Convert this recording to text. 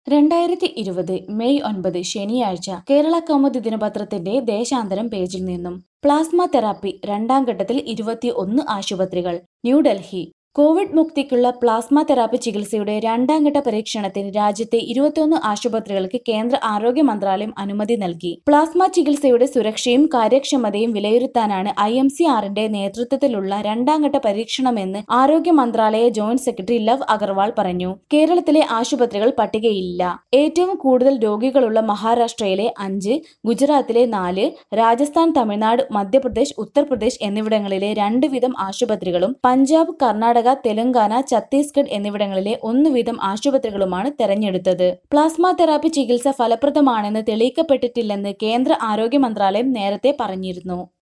രണ്ടായിരത്തി ഇരുപത് മെയ് ഒൻപത് ശനിയാഴ്ച കേരള കൗമുദി ദിനപത്രത്തിന്റെ ദേശാന്തരം പേജിൽ നിന്നും പ്ലാസ്മ തെറാപ്പി രണ്ടാം ഘട്ടത്തിൽ ഇരുപത്തി ഒന്ന് ആശുപത്രികൾ ന്യൂഡൽഹി കോവിഡ് മുക്തിക്കുള്ള പ്ലാസ്മ തെറാപ്പി ചികിത്സയുടെ രണ്ടാം ഘട്ട പരീക്ഷണത്തിന് രാജ്യത്തെ ഇരുപത്തിയൊന്ന് ആശുപത്രികൾക്ക് കേന്ദ്ര ആരോഗ്യ മന്ത്രാലയം അനുമതി നൽകി പ്ലാസ്മ ചികിത്സയുടെ സുരക്ഷയും കാര്യക്ഷമതയും വിലയിരുത്താനാണ് ഐ എം സി ആറിന്റെ നേതൃത്വത്തിലുള്ള രണ്ടാം ഘട്ട പരീക്ഷണമെന്ന് ആരോഗ്യ മന്ത്രാലയ ജോയിന്റ് സെക്രട്ടറി ലവ് അഗർവാൾ പറഞ്ഞു കേരളത്തിലെ ആശുപത്രികൾ പട്ടികയിലില്ല ഏറ്റവും കൂടുതൽ രോഗികളുള്ള മഹാരാഷ്ട്രയിലെ അഞ്ച് ഗുജറാത്തിലെ നാല് രാജസ്ഥാൻ തമിഴ്നാട് മധ്യപ്രദേശ് ഉത്തർപ്രദേശ് എന്നിവിടങ്ങളിലെ രണ്ട് വീതം ആശുപത്രികളും പഞ്ചാബ് കർണാടക തെലങ്കാന ഛത്തീസ്ഗഡ് എന്നിവിടങ്ങളിലെ ഒന്ന് വീതം ആശുപത്രികളുമാണ് തെരഞ്ഞെടുത്തത് പ്ലാസ്മ തെറാപ്പി ചികിത്സ ഫലപ്രദമാണെന്ന് തെളിയിക്കപ്പെട്ടിട്ടില്ലെന്ന് കേന്ദ്ര ആരോഗ്യ മന്ത്രാലയം നേരത്തെ പറഞ്ഞിരുന്നു